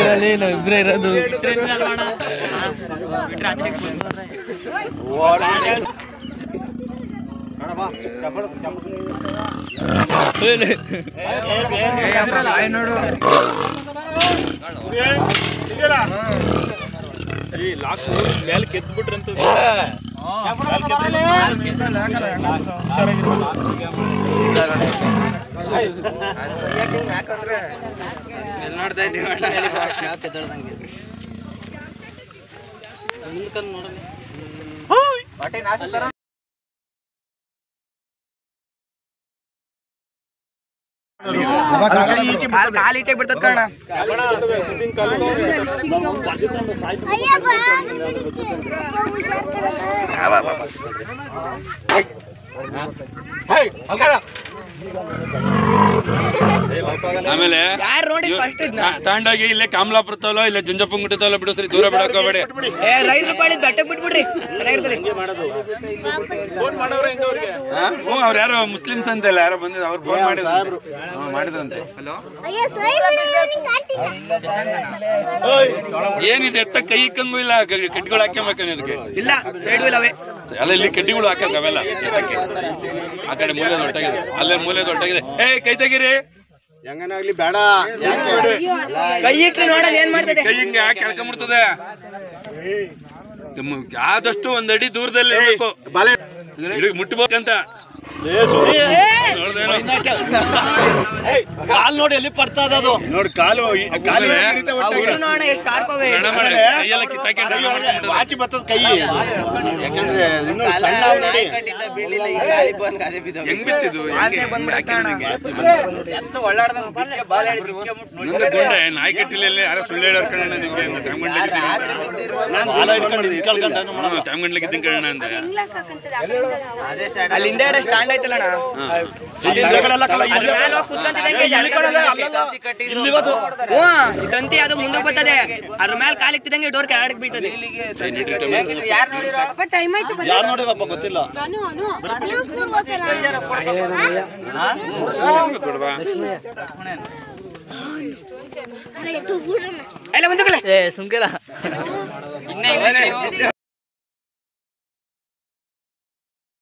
ಇದರಲ್ಲಿ ನಾವು ಇಬ್ಬರೇ ಇರೋದು ಕಾಲು ಈಚೆಗೆ ಬಿಡ್ತದ ಕಣ ಆಮೇಲೆ ಯಾರು ನೋಡಿ ಇವ್- ಫಸ್ಟ್ ಇದ್ನ ತಾ- ತಗೊಂಡೋಗಿ ಇಲ್ಲೇ ಕಾಮಲಾಪುರ ತೋಲೋ ಇಲ್ಲ ಜುಂಜಪ್ಪಂಗುಟಿ ತೋಲೋ ಬಿಡಿಸ್ರಿ ದೂರ ಬಿಡಕೋಬೇಡಿ ಏ ರೈಸ್ ರೂಪಾಯಿ ಬೆಟ್ಟಕ್ಕೆ ಬಿಟ್ಬಿಡ್ರಿ ಚೆನ್ನಾಗಿರ್ತದೆ ಹ್ಞೂ ಅವ್ರು ಯಾರೋ ಮುಸ್ಲಿಮ್ಸ್ ಅಂತ ಇಲ್ಲ ಯಾರೋ ಬಂದಿದ್ದು ಅವ್ರು ಫೋನ್ ಮಾಡಿದ್ರು ಹ್ಞೂ ಮಾಡಿದ್ರಂತೆ ಏನಿದೆ ಎತ್ತ ಕೈ ಇಕ್ಕಂಗೂ ಇಲ್ಲ ಕ- ಕಡ್ಡಿಗಳು ಹಾಕ್ಯಂಬೇಕೇನು ಇದಕ್ಕೆ ಇಲ್ಲ ಸೈಡ್ ವೀಲ್ ಅವೇ ಅಲ್ಲ ಇಲ್ಲಿ ಕಡ್ಡಿಗಳು ಹಾಕಂಗ ಅವೆಲ್ಲ ಎತ್ತಕ್ಕೆ ಆ ಕಡೆ ಮೂಲೆ ದೊಡ್ಡಾಗಿದೆ ಅಲ್ಲೇ ಮೂಲೆ ದೊಡ್ಡಾಗಿದೆ ಏ ಕೈ ತೆಗೀರಿ ಹೆಂಗನಾಗ್ಲಿ ಬೇಡ ಕೈ ಇಟ್ರಿ ನೋಡೋಣ ಏನ್ ಮಾಡ್ತದೆ ಕೈ ಹಿಂಗೆ ಯಾಕೆ ಎಳ್ಕೊಂಬಿಡ್ತದೆ ಮ್- ಆದಷ್ಟು ಒಂದ್ ಅಡಿ ದೂರದಲ್ಲಿ ಇರ್ಬೇಕು ಬಲೆ ಇಲ್ಲಿಗೆ ಮುಟ್ಬೇಕಂತ ನೋಡ್ದೇನೋ? ಕಾಲ್ ನೋಡಿ ಎಲ್ಲಿ ಪಡ್ತಾ ಅದು ನೋಡಿ ಕಾಲು ಈ- ಕಾಲು ಆಮೇಲೆ ಹಿಡಿತ ಒಟ್ಟಾಗಿ. ಅವ್ರು ನೋಡೋಣ ಎಷ್ಟು ಶಾರ್ಪ್ ಅವೇ ಗಣ ಮಾಡಿ ಕೈಯೆಲ್ಲ ಕಿತ್ತಾಕೊಂಡು ಎಲ್ಲ ಮಾಡ್ಕೊಂಡ್ಬಿಡೋದು. ವಾಚಿ ಬರ್ತದ ಕೈ ಯಾಕಂದ್ರೆ ಇನ್ನು ಸಣ್ಣ ಅವ್ ನೋಡಿ ಹೆಂಗ್ ಬಿತ್ತಿದ್ದು ವಾಸನೆ ಬಂದ್ಬಿಡತ್ತೆ ಅಣ್ಣ. ಮುಂದೆ ಗುಂಡೆ ನಾಯಿ ಕಟ್ಟಿಲಲ್ಲಿ ಯಾರೋ ಸುಳ್ಳು ಹೇಳೋರ್ ಕಣ ನಿಂಗೆ ನಾನು ಬಾಲ ಹಿಡ್ಕೊಂಡಿದ್ದೀನಿ ಕಳ್ಕೊಂಡ ಟೈಮ್ ಗಂಟ್ಲಿಗೆ ಇದ್ದೀನಿ ಕಣ ಅಂದೆ ಅಲ್ಲಿ ಹಿಂದೆ ಸ್ಟ್ಯಾಂಡ್ ಐತಲ್ಲ ಅಣ್ಣ ಇಲ್ಲಿ ಹಿಂದೆಗಡೆಲ್ಲ ಕಳ್ಳ- ಅದ್ರ ಮೇಲೆ ಹೋಗ್ ಕುತ್ಕೊಂತಿದ್ದಂಗೆ ಇಲ್ಲಿ ಕಡೆಲ್ಲ ಅಲ್ಲಲ್ಲ. ಇಲ್ಲಿ ಇವತ್ತು ಹ್ಞೂ ಈ ತಂತಿ ಅದು ಮುಂದಕ್ಕೆ ಬರ್ತದೆ ಅದ್ರ ಮೇಲೆ ಕಾಲು ಇಕ್ತಿದಂಗೆ ಡೋರ್ ಕೆಳಗಡೆ ಬೀಳ್ತದೆ ಯಾರು ನೋಡಿ ಪಾಪ ಗೊತ್ತಿಲ್ಲ ಎಲ್ಲ ಮುಂದಕ್ಕೆ ಏ ಸುಮ್ಕಿಲ್ಲ